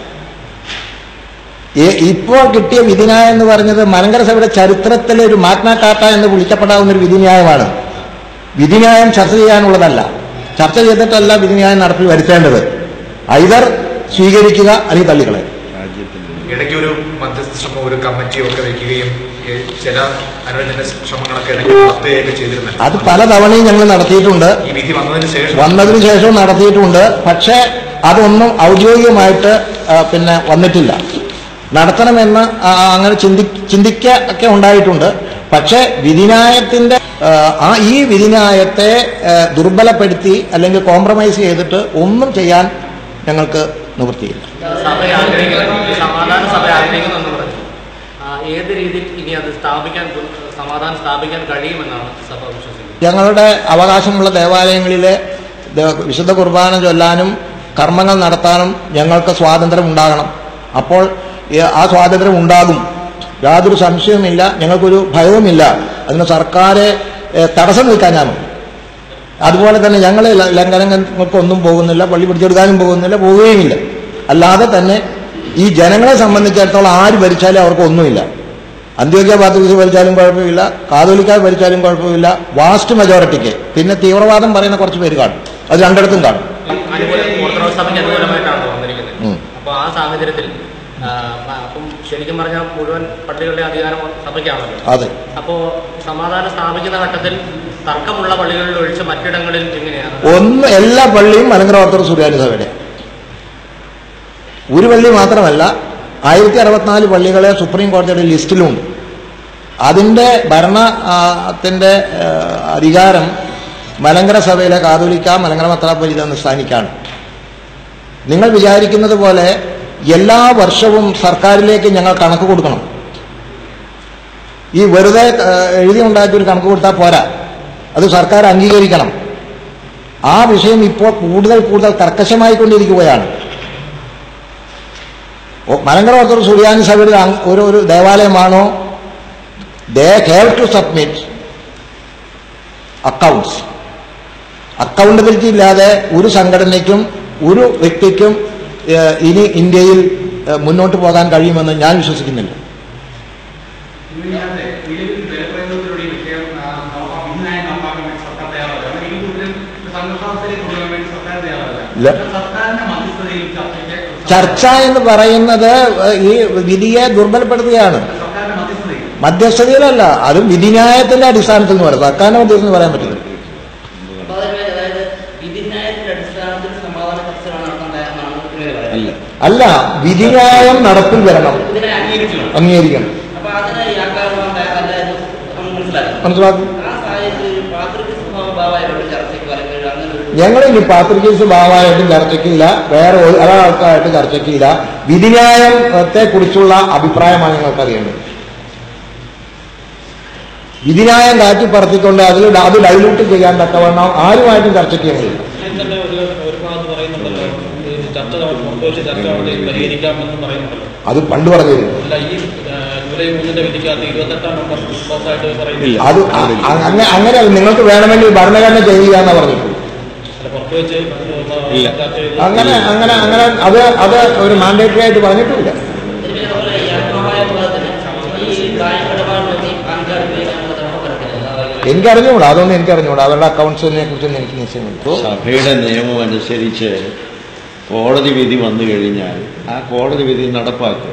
ഈ- ഇപ്പോൾ കിട്ടിയ വിധിന്യായം എന്ന് പറഞ്ഞത് മലങ്കര സഭയുടെ ചരിത്രത്തിലെ ഒരു മാഗ്ന കാർട്ട എന്ന് വിളിക്കപ്പെടാവുന്ന ഒരു വിധിന്യായമാണ് വിധിന്യായം ചർച്ച ചെയ്യാനുള്ളതല്ല ചർച്ച ചെയ്തിട്ടല്ല വിധിന്യായം നടപ്പിൽ വരുത്തേണ്ടത് ഐതർ സ്വീകരിക്കുക അല്ലെങ്കിൽ തള്ളിക്കളയുക ഇടയ്ക്ക് ഒരു മധ്യസ്ഥ ശ്രമം ഒരു കമ്മിറ്റിയോ ഒക്കെ വെക്കുകയും ഈ ചില അനുരഞ്ജന ശ്രമങ്ങളൊക്കെ ഇടയ്ക്ക് നടത്തുകയൊക്കെ ചെയ്തിരുന്നല്ലോ അത് പല തവണയും ഞങ്ങൾ നടത്തിയിട്ടുണ്ട് ഈ വിധി വന്നതിന് ശേഷം വന്നതിന് ശേഷവും നടത്തിയിട്ടുണ്ട് പക്ഷേ അതൊന്നും ഔദ്യോഗികമായിട്ട് ആ, പിന്നെ വന്നിട്ടില്ല നടത്തണമെന്ന് ആ, അങ്ങനെ ചിന്തി ചിന്തിക്ക ഒക്കെ ഉണ്ടായിട്ടുണ്ട് പക്ഷേ വിധിന്യായത്തിന്റെ ആ, ആ ഈ വിധിന്യായത്തെ ആ, ദുർബലപ്പെടുത്തി അല്ലെങ്കിൽ കോംപ്രമൈസ് ചെയ്തിട്ട് ഒന്നും ചെയ്യാൻ ഞങ്ങൾക്ക് നിവൃത്തിയില്ല സഭ ആഗ്രഹിക്കുന്നു സമാധാന സഭ ആഗ്രഹിക്കുന്നു എന്ന് പറഞ്ഞു ആ, ഏത് രീതിയിൽ ഇനി അത് സ്ഥാപിക്കാൻ സമാധാനം സ്ഥാപിക്കാൻ കഴിയുമെന്നാണ് സഭ വിശ്വസിക്കുന്നത് ഞങ്ങളുടെ അവകാശമുള്ള ദേവാലയങ്ങളിലെ ദ- വിശുദ്ധ കുർബാന ചൊല്ലാനും കർമ്മങ്ങൾ നടത്താനും ഞങ്ങൾക്ക് സ്വാതന്ത്ര്യം ഉണ്ടാകണം അപ്പോൾ ഈ ആ സ്വാതന്ത്ര്യം ഉണ്ടാകും യാതൊരു സംശയവുമില്ല ഞങ്ങൾക്കൊരു ഭയവുമില്ല അതിന് സർക്കാരെ ഏഹ്, തടസ്സം നിൽക്കാനാണ് അതുപോലെ തന്നെ ഞങ്ങൾ ല- ലംഘനങ്ങൾക്കൊന്നും പോകുന്നില്ല പള്ളി പിടിച്ചെടുക്കാനും പോകുന്നില്ല പോവുകയുമില്ല അല്ലാതെ തന്നെ ഈ ജനങ്ങളെ സംബന്ധിച്ചിടത്തോളം ആര് ഭരിച്ചാലും അവർക്ക് ഒന്നുമില്ല അന്ത്യോക്യ ബാത്രീസ് ഭരിച്ചാലും കുഴപ്പമില്ല കാതോലിക്ക ഭരിച്ചാലും കുഴപ്പമില്ല വാസ്റ്റ് മെജോറിറ്റിക്ക് പിന്നെ തീവ്രവാദം പറയുന്ന കുറച്ച് പേര് കാണും അത് രണ്ടിടത്തും കാണും അനുകൂലം ഓർത്തഡോക്സ് സഭയ്ക്ക് അനുകൂലമായിട്ടാണ് വന്നിരിക്കുന്നത് ഉം. അപ്പോൾ ആ സാഹചര്യത്തിൽ ആ, അപ്പം ശരിക്കും പറഞ്ഞാൽ മുഴുവൻ പള്ളികളുടെ അധികാരം സഭയ്ക്കാണല്ലോ അതെ അപ്പോൾ സമാധാനം സ്ഥാപിക്കുന്ന ഘട്ടത്തിൽ തർക്കമുള്ള പള്ളികളിൽ ഒഴിച്ച് മറ്റിടങ്ങളിൽ എങ്ങനെയാണ് ഒന്ന് എല്ലാ പള്ളിയും മലങ്കര ഓർത്തഡോക്സ് സുറിയാനി സഭയുടെ ഒരു പള്ളി മാത്രമല്ല ആയിരത്തി അറുപത്തിനാല് പള്ളികളെ സുപ്രീം കോടതിയുടെ ലിസ്റ്റിലുണ്ട് അതിൻ്റെ ഭരണത്തിൻ്റെ അധികാരം മലങ്കര സഭയിലെ കാതോലിക്ക മലങ്കര മത്രാപരിത എന്ന സ്ഥാനിക്കാണ് നിങ്ങൾ വിചാരിക്കുന്നത് പോലെ എല്ലാ വർഷവും സർക്കാരിലേക്ക് ഞങ്ങൾ കണക്ക് കൊടുക്കണം ഈ വെറുതെ ആ, എഴുതി ഉണ്ടാക്കിയ ഒരു കണക്ക് കൊടുത്താൽ പോരാ അത് സർക്കാർ അംഗീകരിക്കണം ആ വിഷയം ഇപ്പോൾ കൂടുതൽ കൂടുതൽ കർക്കശമായിക്കൊണ്ടിരിക്കുകയാണ് ഓ, മലങ്കര ഓർത്തഡോക്സ് സുറിയാനി സഭയുടെ അങ്- ഒരു ഒരു ദേവാലയമാണോ they have to submit accounts accountability ഇല്ലാതെ ഒരു സംഘടനയ്ക്കും ഒരു വ്യക്തിക്കും ഏഹ്, ഇനി ഇന്ത്യയിൽ ഏഹ്, മുന്നോട്ട് പോകാൻ കഴിയുമെന്ന് ഞാൻ വിശ്വസിക്കുന്നില്ല ഇതിനകത്ത് നിലവിൽ ബലപ്രയോഗത്തിലൂടെ ഈ വിഷയം ആ, നോക്കാം, ഇന്നായി നോക്കാൻ വേണ്ടി സർക്കാർ തയ്യാറല്ല കാരണം ഈ കൂടുതലും സംഘർഷാവസ്ഥയിലേക്ക് കൊണ്ടുപോകാൻ വേണ്ടി സർക്കാർ തയ്യാറല്ല ഇല്ല. സർക്കാരിന്റെ മധ്യസ്ഥതയിൽ ചർച്ചയ്ക്ക് ചർച്ച എന്ന് പറയുന്നത് ഏഹ്, ഈ വിധിയെ ദുർബലപ്പെടുത്തുകയാണ് സർക്കാരിന്റെ മധ്യസ്ഥതയിൽ മധ്യസ്ഥതയിലല്ല അത് വിധിന്യായത്തിന്റെ അടിസ്ഥാനത്തിൽ എന്ന് പറയാം സർക്കാരിന്റെ മധ്യസ്ഥത എന്ന് പറയാൻ പറ്റില്ല അപ്പൊ അതിന് അതായത് വിധിന്യായത്തിന്റെ അടിസ്ഥാനത്തിൽ സമാധാന ചർച്ചകളാണ് നടത്താൻ തയ്യാറാണെന്ന് ഇങ്ങനെ പറയാം. അല്ല വിധിന്യായം നടപ്പിൽ വരണം ഇതിനെ അംഗീകരിച്ചു വേണം. അംഗീകരിക്കണം അപ്പൊ അതിന് യാക്കാരമാകാൻ തയ്യാറല്ല എന്ന് നമ്മൾ മനസ്സിലാക്കണം മനസ്സിലാക്കും ആ സാഹചര്യത്തിൽ ഒരു പാത്രിക സ്വഭാവമായവരുടെ ചർച്ചയ്ക്ക് അല്ലെങ്കിൽ അങ്ങനെ ഒരു ഞങ്ങൾ ഇനി പാത്രികേസ് ഭാവമായിട്ടും ചർച്ചയ്ക്കില്ല വേറെ ഒരു- ഒരാൾക്കായിട്ട് ചർച്ചയ്ക്കില്ല വിധിന്യായത്തെ കുറിച്ചുള്ള അഭിപ്രായമാണ് ഞങ്ങൾക്ക് അറിയേണ്ടത് വിധിന്യായം കാറ്റിപ്പറത്തിക്കൊണ്ട് അതിൽ ഡ- അത് ഡൈലൂട്ട് ചെയ്യാൻ തക്കവണ്ണം ആരുമായിട്ടും ചർച്ചയ്ക്ക് ഞങ്ങളില്ല തന്നെ ഒരു ഒരു ഭാഗത്ത് പറയുന്നുണ്ടല്ലോ ഈ ചർച്ച പുറത്തുവച്ച് ചർച്ച അവിടെ പരിഹരിക്കാമെന്നും പറയുന്നുണ്ടല്ലോ അത് പണ്ട് പറഞ്ഞിരുന്നു അല്ല ഈ ആ, ജൂലൈ മൂന്നിന്റെ വിധിക്കകത്ത് ഇരുപത്തെട്ടാം നമ്പർ പുറത്തായിട്ട് പറയുന്നില്ല അത് അ- അ- അങ്ങ- അങ്ങനെ നിങ്ങൾക്ക് വേണമെങ്കിൽ ഭരണഘടന ചെയ്യുക എന്ന് പറഞ്ഞിട്ടുള്ളൂ അല്ല പുറത്തുവച്ച് ചർച്ച ചെയ്ത് അങ്ങനെ അങ്ങനെ അങ്ങനെ അത് അത് ഒരു മാൻഡേറ്ററി ആയിട്ട് പറഞ്ഞിട്ടില്ല ഇതിന് അതുപോലെ ഈ ആത്മമായ വിഭാഗത്തിന് ഈ ബാങ്ക് ഇടപാടിലൊക്കെ ഈ പാൻ കാർഡ് ഉപയോഗിക്കാനുള്ള തടസ്സം വരത്തില്ല അതായത് എനിക്കറിഞ്ഞുകൂടാ അതൊന്നും എനിക്കറിഞ്ഞുകൂടാ അവരുടെ അക്കൗണ്ട്സിനെ കുറിച്ചൊന്നും എനിക്ക് നിശ്ചയമില്ല സഭയുടെ നിയമം അനുസരിച്ച് കോടതി വിധി വന്നു കഴിഞ്ഞാൽ ആ കോടതി വിധി നടപ്പാക്കുക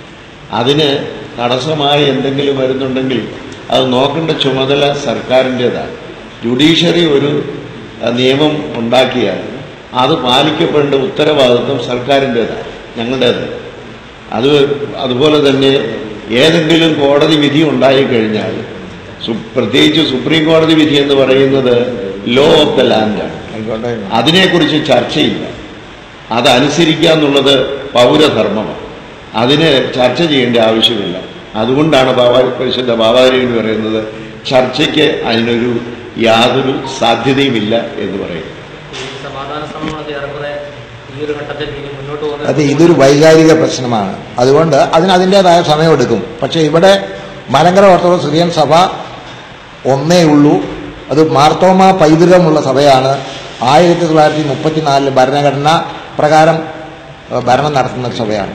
അതിന് തടസ്സമായി എന്തെങ്കിലും വരുന്നുണ്ടെങ്കിൽ അത് നോക്കേണ്ട ചുമതല സർക്കാരിൻ്റെതാണ് ജുഡീഷ്യറി ഒരു അഹ്, നിയമം ഉണ്ടാക്കിയാൽ അത് പാലിക്കപ്പെടേണ്ട ഉത്തരവാദിത്വം സർക്കാരിൻ്റെതാണ് ഞങ്ങളുടേത് അത് അതുപോലെ തന്നെ ഏതെങ്കിലും കോടതി വിധി ഉണ്ടായിക്കഴിഞ്ഞാൽ സു- പ്രത്യേകിച്ച് സുപ്രീം കോടതി വിധി എന്ന് പറയുന്നത് ലോ ഓഫ് ദ ലാൻഡാണ് ആയിക്കോട്ടെ അതിനെക്കുറിച്ച് ചർച്ചയില്ല അതനുസരിക്കുക എന്നുള്ളത് പൗരധർമ്മമാണ് അതിന് ചർച്ച ചെയ്യേണ്ട ആവശ്യമില്ല അതുകൊണ്ടാണ് ബാബാ പരിശുദ്ധ ബാബാദേവി പറയുന്നത് ചർച്ചയ്ക്ക് അതിനൊരു യാതൊരു സാധ്യതയുമില്ല എന്ന് പറയുന്നു ഈ സമാധാന ശ്രമങ്ങളൊക്കെ ഏറെക്കുറെ ഈ ഒരു ഘട്ടത്തിൽ ഇനി മുന്നോട്ട് പോകുന്ന അത് ഇതൊരു വൈകാരിക പ്രശ്നമാണ് അതുകൊണ്ട് അതിന് അതിൻ്റെതായ സമയമെടുക്കും പക്ഷേ ഇവിടെ മലങ്കര ഓർത്തഡോക്സ് സിറിയൻ സഭ ഒന്നേ ഉള്ളൂ അത് മാർത്തോമ പൈതൃകമുള്ള സഭയാണ് ആയിരത്തി തൊള്ളായിരത്തി മുപ്പത്തിനാലിൽ ഭരണഘടന പ്രകാരം ഏഹ്, ഭരണം നടത്തുന്ന സഭയാണ്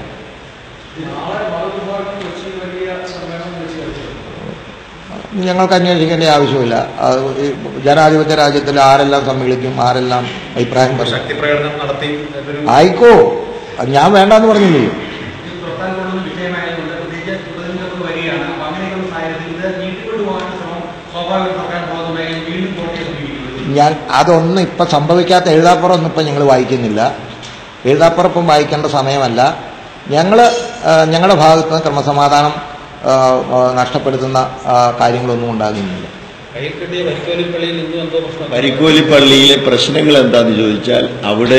നാളെ മതവിഭാഗത്തിൽ കൊച്ചി വലിയ സമ്മേളനം വെച്ച് കളിച്ചു ഞങ്ങൾക്ക് അന്വേഷിക്കേണ്ട ആവശ്യമില്ല അത് ഈ ജനാധിപത്യ രാജ്യത്തിൽ ആരെല്ലാം സമ്മേളിക്കും ആരെല്ലാം അഭിപ്രായം പറയും ശക്തി പ്രകടനം നടത്തി ഒരു ആയിക്കോ അത് ഞാൻ വേണ്ടാന്ന് പറഞ്ഞില്ലേ ഇത് തുറക്കാൻ കൊള്ളുന്ന വിഷയമായതുകൊണ്ട് പ്രത്യേകിച്ച് ഉപതെരഞ്ഞെടുപ്പ് വരികയാണ് അപ്പൊ അങ്ങനെയൊക്കെ സാഹചര്യത്തിൽ ഇത് നീട്ടിക്കൊണ്ടു പോകാൻ ശ്രമം സ്വാഭാവിക സർക്കാർ ഭാഗത്തുണ്ടായി വീണ്ടും കോടതിയെ സമീപിക്കുന്നത് ഞാൻ അതൊന്നും ഇപ്പം സംഭവിക്കാത്ത എഴുതാപ്പുറം ഒന്നും ഇപ്പം ഞങ്ങൾ വായിക്കുന്നില്ല എഴുതാപ്പുറം ഇപ്പം വായിക്കേണ്ട സമയമല്ല ഞങ്ങൾ ഞങ്ങളുടെ ഭാഗത്ത് നിന്ന് ക്രമസമാധാനം ആ, ആ, നഷ്ടപ്പെടുത്തുന്ന ആ, കാര്യങ്ങളൊന്നും ഉണ്ടാകുന്നില്ല കയ്യിൽ കിട്ടിയ വരിക്കോലി പള്ളിയിൽ ഇന്നും എന്തോ പ്രശ്നം പരിക്കോലി പള്ളിയിലെ പ്രശ്നങ്ങൾ എന്താണെന്ന് ചോദിച്ചാൽ അവിടെ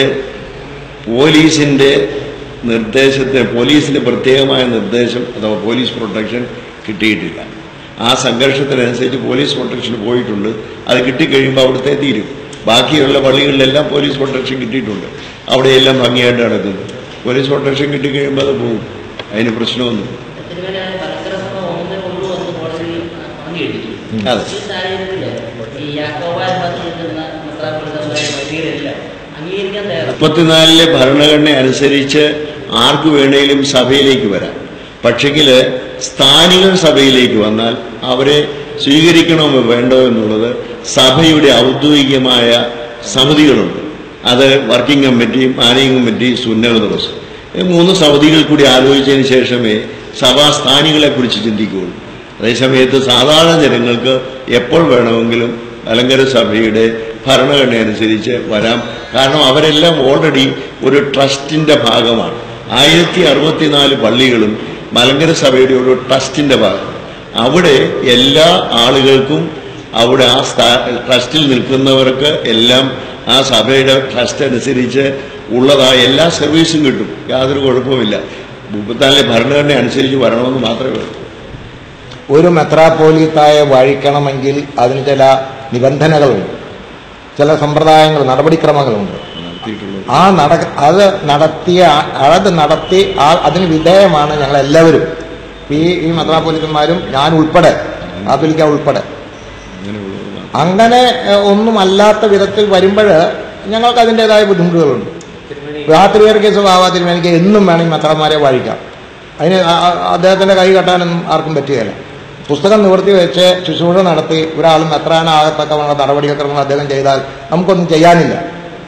പോലീസിന്റെ നിർദ്ദേശത്തിന് പോലീസിന്റെ പ്രത്യേകമായ നിർദ്ദേശം അഥവാ പോലീസ് പ്രൊട്ടക്ഷൻ കിട്ടിയിട്ടില്ല ആ സംഘർഷത്തിനനുസരിച്ച് പോലീസ് പ്രൊട്ടക്ഷൻ പോയിട്ടുണ്ട് അത് കിട്ടിക്കഴിയുമ്പോൾ അവിടുത്തെ തീരും ബാക്കിയുള്ള പള്ളികളിലെല്ലാം പോലീസ് പ്രൊട്ടക്ഷൻ കിട്ടിയിട്ടുണ്ട് അവിടെയെല്ലാം ഭംഗിയായിട്ട് നടക്കുന്നു പോലീസ് പ്രൊട്ടക്ഷൻ കിട്ടിക്കഴിയുമ്പോൾ അത് പോകും അതിന് പ്രശ്നമൊന്നും തിരുവല്ല പരസ്പര സഭ ഒന്നേ ഉള്ളൂ എന്ന് കോടതി പറഞ്ഞു കഴിഞ്ഞു അതെ ഈ സാഹചര്യത്തില് ഈ യാക്കോബായ വിഭാഗത്തിൽ നിൽക്കുന്ന മെത്രാപ്പൊലീത്തമാരെ വൈദികരെല്ലാം അംഗീകരിക്കാൻ തയ്യാറാണ് മുപ്പത്തിനാലിലെ ഭരണഘടന അനുസരിച്ച് ആർക്ക് വേണേലും സഭയിലേക്ക് വരാം പക്ഷെങ്കിൽ സ്ഥാനികൾ സഭയിലേക്ക് വന്നാൽ അവരെ സ്വീകരിക്കണമോ വേണ്ടോ എന്നുള്ളത് സഭയുടെ ഔദ്യോഗികമായ സമിതികളുണ്ട് അത് വർക്കിംഗ് കമ്മിറ്റി മാനേജിംഗ് കമ്മിറ്റി സുന്നത ദിവസം ഈ മൂന്ന് സമിതികൾ കൂടി ആലോചിച്ചതിന് ശേഷമേ സഭാ സ്ഥാനികളെ കുറിച്ച് ചിന്തിക്കുകയുള്ളൂ അതേസമയത്ത് സാധാരണ ജനങ്ങൾക്ക് എപ്പോൾ വേണമെങ്കിലും മലങ്കര സഭയുടെ ഭരണഘടന അനുസരിച്ച് വരാം കാരണം അവരെല്ലാം ഓൾറെഡി ഒരു ട്രസ്റ്റിന്റെ ഭാഗമാണ് ആയിരത്തി അറുപത്തിനാല് പള്ളികളും മലങ്കര സഭയുടെ ഒരു ട്രസ്റ്റിന്റെ ഭാഗം അവിടെ എല്ലാ ആളുകൾക്കും അവിടെ ആ സ്ഥാ- ട്രസ്റ്റിൽ നിൽക്കുന്നവർക്ക് എല്ലാം ആ സഭയുടെ ട്രസ്റ്റ് അനുസരിച്ച് ഉള്ളതായ എല്ലാ സർവീസും കിട്ടും യാതൊരു കുഴപ്പമില്ല മുപ്പത്തിനാലിലെ ഭരണഘടന അനുസരിച്ച് വരണമെന്ന് മാത്രമേ ഉള്ളൂ ഒരു മെത്രാപ്പോലീത്തായെ വാഴിക്കണമെങ്കിൽ അതിന് ചില നിബന്ധനകളുണ്ട് ചില സമ്പ്രദായങ്ങൾ നടപടിക്രമങ്ങളുണ്ട് നടത്തിയിട്ടുള്ളത് ആ നട അത് നടത്തിയ അത് നടത്തി ആ അതിന് വിധേയമാണ് ഞങ്ങൾ എല്ലാവരും ഈ ഈ മെത്രാപ്പോലിത്തന്മാരും ഞാൻ ഉൾപ്പെടെ കാത്തോലിക്ക ഉൾപ്പെടെ അങ്ങനെയുള്ളത് മാത്രം. അങ്ങനെ ഏഹ്, ഒന്നുമല്ലാത്ത വിധത്തിൽ വരുമ്പോൾ ഞങ്ങൾക്ക് അതിൻ്റെതായ ബുദ്ധിമുട്ടുകളുണ്ട് തിരുമേനി രാത്രിയേർക്ക് സ്വഭാവ തിരുമേനിക്ക് എന്നും വേണമെങ്കിൽ മെത്രന്മാരെ വാഴിക്കാം അതിന് ആ- ആ- അദ്ദേഹത്തിന്റെ കൈ കെട്ടാനൊന്നും ആർക്കും പറ്റുകയില്ല പുസ്തകം നിവർത്തി വെച്ച് ശുശ്രൂഷ നടത്തി ഒരാൾ മെത്രാനാകത്തക്കവണ്ണ നടപടിക്രമങ്ങൾ അദ്ദേഹം ചെയ്താൽ നമുക്കൊന്നും ചെയ്യാനില്ല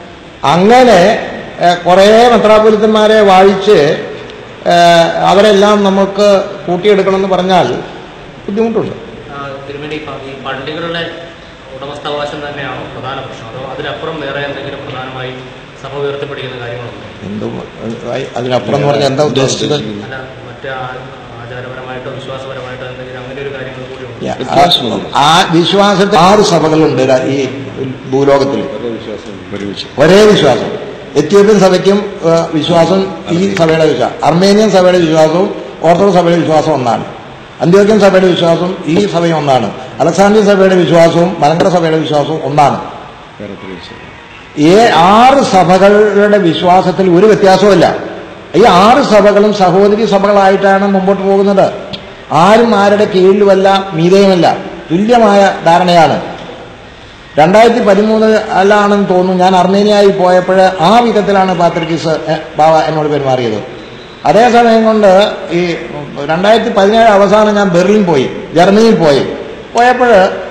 അങ്ങനെ ഏഹ്, കുറേ മെത്രാപൊലിത്തന്മാരെ വാഴിച്ച് ഏഹ്, അവരെല്ലാം നമുക്ക് കൂട്ടിയെടുക്കണമെന്ന് പറഞ്ഞാൽ ബുദ്ധിമുട്ടുണ്ട് ആ, തിരുമേനി പ- ഈ പള്ളികളുടെ ഉടമസ്ഥാവകാശം തന്നെയാണോ പ്രധാന പ്രശ്നം അതോ അതിലപ്പുറം വേറെ എന്തെങ്കിലും പ്രധാനമായി സഭ ഉയർത്തിപ്പിടിക്കുന്ന കാര്യങ്ങളുണ്ടോ എന്തും ഏഹ്, അതിനപ്പുറം എന്ന് പറഞ്ഞാൽ എന്താ ഉദ്ദേശിച്ചത് അല്ല മറ്റ് ആ- ആചാരപരമായിട്ടോ വിശ്വാസപരമായിട്ടോ എന്തെങ്കിലും അങ്ങനെ ഒരു കാര്യങ്ങൾ കൂടി ഉണ്ട് വ്യത്യാസമുണ്ട്. ആ വിശ്വാസത്തിൽ ആറ് സഭകളുണ്ട് ര- ഈ ഭൂലോകത്തിൽ ഒരുമിച്ച് ഒരേ വിശ്വാസം എത്യോപ്യൻ സഭയ്ക്കും ആ, വിശ്വാസം ഈ സഭയുടെ വിശ്വാസം അർമേനിയൻ സഭയുടെ വിശ്വാസവും ഓർത്തഡോക്സ് സഭയുടെ വിശ്വാസം ഒന്നാണ് അന്ത്യോക്യൻ സഭയുടെ വിശ്വാസം ഈ സഭയും ഒന്നാണ് അലക്സാണ്ട്രിയൻ സഭയുടെ വിശ്വാസവും മലങ്കര സഭയുടെ വിശ്വാസവും ഒന്നാണ് വേറെ ഒരുമിച്ച്. ഈ ആറ് സഭകളുടെ വിശ്വാസത്തിൽ ഒരു വ്യത്യാസവുമില്ല ഈ ആറ് സഭകളും സഹോദരി സഭകളായിട്ടാണ് മുമ്പോട്ട് പോകുന്നത് ആരും ആരുടെ കീഴിലുമല്ല മീതയുമല്ല തുല്യമായ ധാരണയാണ് രണ്ടായിരത്തി പതിമൂന്ന് അല്ലാണെന്ന് തോന്നുന്നു ഞാൻ അർമേനിയായി പോയപ്പോൾ ആ വിധത്തിലാണ് പാത്രിക്കീസ് എ, ബാബ എന്നോട് പെരുമാറിയത് അതേ സമയം കൊണ്ട് ഈ രണ്ടായിരത്തി പതിനേഴ് അവസാനം ഞാൻ ബെർലിൻ പോയി ജർമ്മനിയിൽ പോയി പോയപ്പോൾ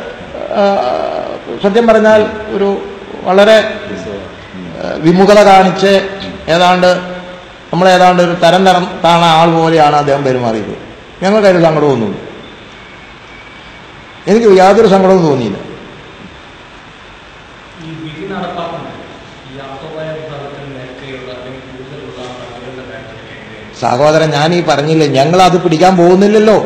സത്യം പറഞ്ഞാൽ ഒരു വളരെ ഏഹ്, വിമുഖത കാണിച്ച് ഏതാണ്ട് നമ്മൾ ഏതാണ്ട് ഒരു തരം തരം താണ ആൾ പോലെയാണ് അദ്ദേഹം പെരുമാറിയത് ഞങ്ങൾക്കൊരു സങ്കടമൊന്നുമില്ല എനിക്ക് യാതൊരു സങ്കടവും തോന്നിയില്ല ഈ വിധി നടപ്പാക്കുന്നത് ഈ യാക്കോബായ വിഭാഗത്തിന് നേരത്തെയുള്ള അല്ലെങ്കിൽ കൂടുതലുള്ള ആളുകളുടെ കാര്യത്തിലൊക്കെ എങ്ങനെയാണ് സഹോദരൻ ഞാൻ ഈ പറഞ്ഞില്ലേ ഞങ്ങൾ അത് പിടിക്കാൻ പോകുന്നില്ലല്ലോ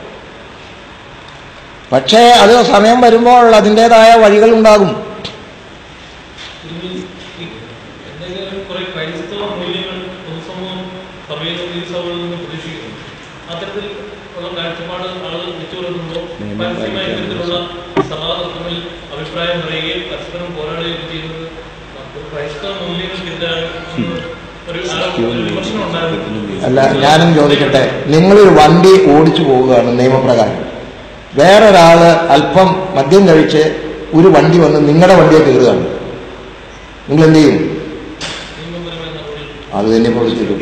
പക്ഷേ അത് സമയം വരുമ്പോൾ അതിൻ്റെതായ വഴികൾ ഉണ്ടാകും ഇതിൽ ഈ എന്തെങ്കിലും കുറെ ക്രൈസ്തവ മൂല്യങ്ങൾ പൊതുസമൂഹം സഭയിൽ ഈ സഭയിൽ നിന്ന് പ്രതീക്ഷിക്കുന്നു അത്തരത്തിൽ ഉള്ള കാഴ്ചപ്പാട് ആളുകൾ വെച്ചുകൊടുക്കുമ്പോൾ പരസ്യമായ ഇത്തരത്തിലുള്ള സഭാതത്വങ്ങളിൽ അഭിപ്രായം പറയുകയും പരസ്പരം പോരാടുകയും ചെയ്യുന്നത് ഒരു ക്രൈസ്തവ മൂല്യങ്ങൾക്കെതിരായ ഒരു ഒരു വിമർശനം ഉണ്ടായിരുന്നു അല്ല ഞാനും ചോദിക്കട്ടെ നിങ്ങളൊരു വണ്ടി ഓടിച്ചു പോവുകയാണ് നിയമപ്രകാരം വേറൊരാള് അല്പം മദ്യം കഴിച്ച് ഒരു വണ്ടി വന്ന് നിങ്ങളുടെ വണ്ടിയെ കയറുകയാണ് നിങ്ങൾ എന്ത് ചെയ്യും നിയമപരമായ നടപടി അത് തന്നെ ഇപ്പോൾ ചെയ്തു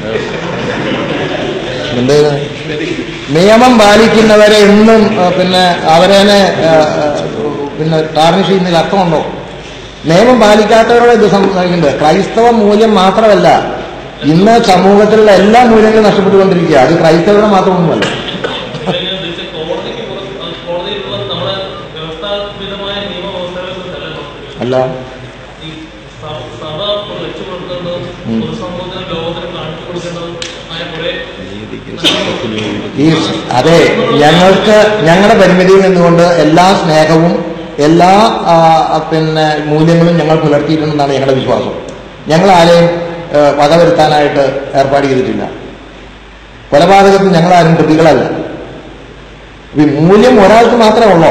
എന്ത് നിയമം പാലിക്കുന്നവരെ എന്നും ആ, പിന്നെ അവരേനെ ആ, ആ, പിന്നെ ടാർണിഷ് ചെയ്യുന്നതിൽ അർത്ഥമുണ്ടോ നിയമം പാലിക്കാത്തവരോട് ഇത് സംസാരിക്കുന്നത് ക്രൈസ്തവ മൂല്യം മാത്രമല്ല ഇന്ന് സമൂഹത്തിലുള്ള എല്ലാ മൂല്യങ്ങളും നഷ്ടപ്പെട്ടുകൊണ്ടിരിക്കുക അത് ക്രൈസ്തവരുടെ മാത്രമൊന്നുമല്ല ഇവിടെ ഞാൻ ഉദ്ദേശിച്ച കോടതിക്ക് പുറത്ത് അത് കോടതിയിലുള്ള നമ്മുടെ വ്യവസ്ഥാപിതമായ നിയമവ്യവസ്ഥകളല്ല നോക്കുന്നത് അല്ല ഈ സ- സഭ വെച്ചു കൊടുക്കുന്നത് പൊതുസമൂഹത്തിന് ലോകത്തിന് കാണിച്ചു കൊടുക്കുന്നത് ആയ കുറെ നീതിക്ക് സമത്വത്തിന് വേണ്ടി ഈ സ്- അതെ ഞങ്ങൾക്ക് ഞങ്ങളുടെ പരിമിതിയിൽ നിന്നുകൊണ്ട് എല്ലാ സ്നേഹവും എല്ലാ ആ, ആ, പിന്നെ മൂല്യങ്ങളും ഞങ്ങൾ പുലർത്തിയിട്ടുണ്ടെന്നാണ് ഞങ്ങളുടെ വിശ്വാസം ഞങ്ങൾ ആരെയും ആ, വകവരുത്താനായിട്ട് ഏർപ്പാട് ചെയ്തിട്ടില്ല കൊലപാതകത്തിൽ ഞങ്ങൾ ആരും പ്രതികളല്ല ഈ മൂല്യം ഒരാൾക്ക് മാത്രമേ ഉള്ളൂ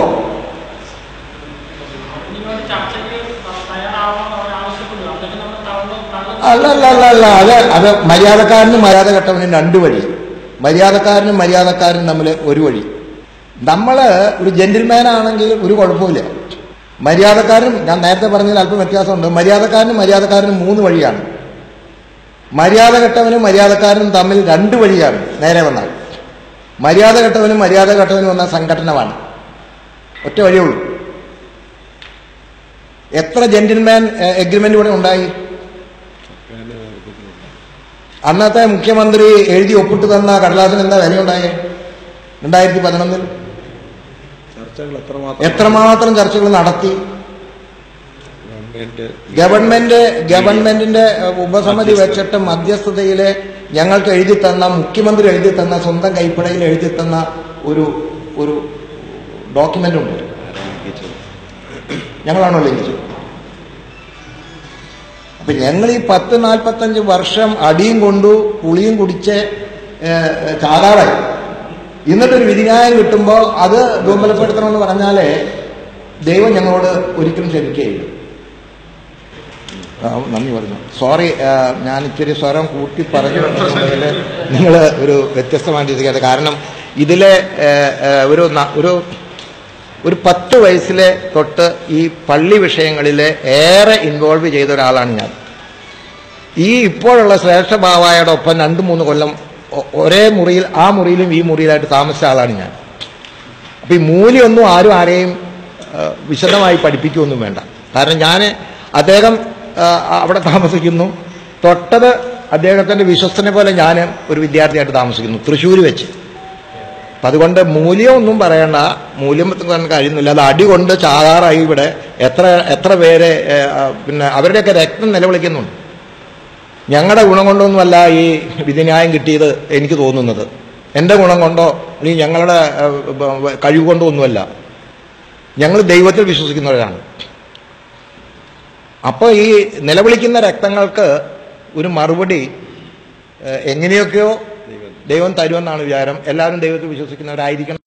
നിങ്ങൾ ചർച്ചയ്ക്ക് തയ്യാറാവണം അവർ ആവശ്യപ്പെടുന്നു അല്ലെങ്കിൽ നമ്മൾ തള്ളു തള്ളു അല്ല അല്ല അല്ല അല്ല അത് അത് മര്യാദക്കാരനും മര്യാദ കെട്ടവനും രണ്ട് വഴി മര്യാദക്കാരനും മര്യാദക്കാരനും തമ്മിൽ ഒരു വഴി നമ്മൾ ഒരു ജെന്റിൽമാൻ ആണെങ്കിൽ ഒരു കുഴപ്പമില്ല മര്യാദക്കാരനും ഞാൻ നേരത്തെ പറഞ്ഞതിൽ അല്പം വ്യത്യാസമുണ്ട് മര്യാദക്കാരനും മര്യാദക്കാരനും മൂന്ന് വഴിയാണ് മര്യാദ കെട്ടവനും മര്യാദക്കാരനും തമ്മിൽ രണ്ട് വഴിയാണ് നേരെ വന്നാൽ മര്യാദ കെട്ടവനും മര്യാദ കെട്ടവനും വന്ന സംഘടനമാണ് ഒറ്റ വഴിയേ ഉള്ളൂ എത്ര ജെന്റിൽമാൻ എഗ്രിമെന്റ് ഇവിടെ ഉണ്ടായി അന്നത്തെ മുഖ്യമന്ത്രി എഴുതി ഒപ്പിട്ട് തന്ന കടലാസിന് എന്താ വിലയുണ്ടായേ രണ്ടായിരത്തി പതിനൊന്നിൽ ചർച്ചകൾ എത്രമാത്രം എത്രമാത്രം ചർച്ചകൾ നടത്തി ഗവൺമെന്റ് ഗവൺമെന്റ് ഗവൺമെന്റിന്റെ ഏഹ്, ഉപസമിതി വെച്ചിട്ട് മധ്യസ്ഥതയിലെ ഞങ്ങൾക്ക് എഴുതി തന്ന മുഖ്യമന്ത്രി എഴുതി തന്ന സ്വന്തം കൈപ്പടയിൽ എഴുതി തന്ന ഒരു ഒരു ഡോക്യുമെന്റ് ഉണ്ട് ആരംഭിച്ചത് ഞങ്ങളാണോ ലംഘിച്ചത് അപ്പൊ ഞങ്ങൾ ഈ പത്ത് നാൽപ്പത്തഞ്ച് വർഷം അടിയും കൊണ്ടു പുളിയും കുടിച്ച് ഏഹ്, ഏഹ്, ചാകാറായി എന്നിട്ടൊരു വിധിന്യായം കിട്ടുമ്പോൾ അത് ദുർബലപ്പെടുത്തണമെന്ന് പറഞ്ഞാലേ ദൈവം ഞങ്ങളോട് ഒരിക്കലും ക്ഷമിക്കുകയില്ല ആ, നന്ദി പറഞ്ഞു സോറി ഞാൻ ഇച്ചിരി സ്വരം കൂട്ടി പറഞ്ഞു നിങ്ങൾ ഒരു വ്യത്യസ്തമായി ചിന്തിക്കാതെ കാരണം ഇതിലെ ഏഹ്, ഏഹ്, ഒരു ന- ഒരു ഒരു പത്ത് വയസ്സിലെ തൊട്ട് ഈ പള്ളി വിഷയങ്ങളിലെ ഏറെ ഇൻവോൾവ് ചെയ്ത ഒരാളാണ് ഞാൻ ഈ ഇപ്പോഴുള്ള ശ്രേഷ്ഠ ബാവായുടെ ഒപ്പം രണ്ട് മൂന്ന് കൊല്ലം ഒ- ഒരേ മുറിയിൽ ആ മുറിയിലും ഈ മുറിയിലായിട്ട് താമസിച്ച ആളാണ് ഞാൻ അപ്പൊ ഈ മൂല്യമൊന്നും ആരും ആരെയും ആ, വിശദമായി പഠിപ്പിക്കുകയൊന്നും വേണ്ട കാരണം ഞാൻ അദ്ദേഹം ആ, അവിടെ താമസിക്കുന്നു തൊട്ടത് അദ്ദേഹത്തിന്റെ വിശ്വസ്തനെ പോലെ ഞാൻ ഒരു വിദ്യാർത്ഥിയായിട്ട് താമസിക്കുന്നു തൃശ്ശൂർ വെച്ച് അപ്പൊ അതുകൊണ്ട് മൂല്യമൊന്നും പറയണ്ട മൂല്യം പറയാൻ കഴിയുന്നില്ല അത് അടി കൊണ്ട് ചാകാറായി ഇവിടെ എത്ര എത്ര പേരെ ഏ, ആ, പിന്നെ അവരുടെയൊക്കെ രക്തം നിലവിളിക്കുന്നുണ്ട് ഞങ്ങളുടെ ഗുണം കൊണ്ടൊന്നുമല്ല ഈ വിധിന്യായം കിട്ടിയത് എനിക്ക് തോന്നുന്നത് എൻ്റെ ഗുണം കൊണ്ടോ അല്ലെങ്കിൽ ഞങ്ങളുടെ ഏ, ബ- ബ- കഴിവ് കൊണ്ടോ ഒന്നുമല്ല ഞങ്ങൾ ദൈവത്തിൽ വിശ്വസിക്കുന്നവരാണ് അപ്പോൾ ഈ നിലവിളിക്കുന്ന രക്തങ്ങൾക്ക് ഒരു മറുപടി ഏ, എങ്ങനെയൊക്കെയോ ദൈവം തരുമെന്നാണ് വിചാരം എല്ലാവരും ദൈവത്തിൽ വിശ്വസിക്കുന്നവരായിരിക്കണം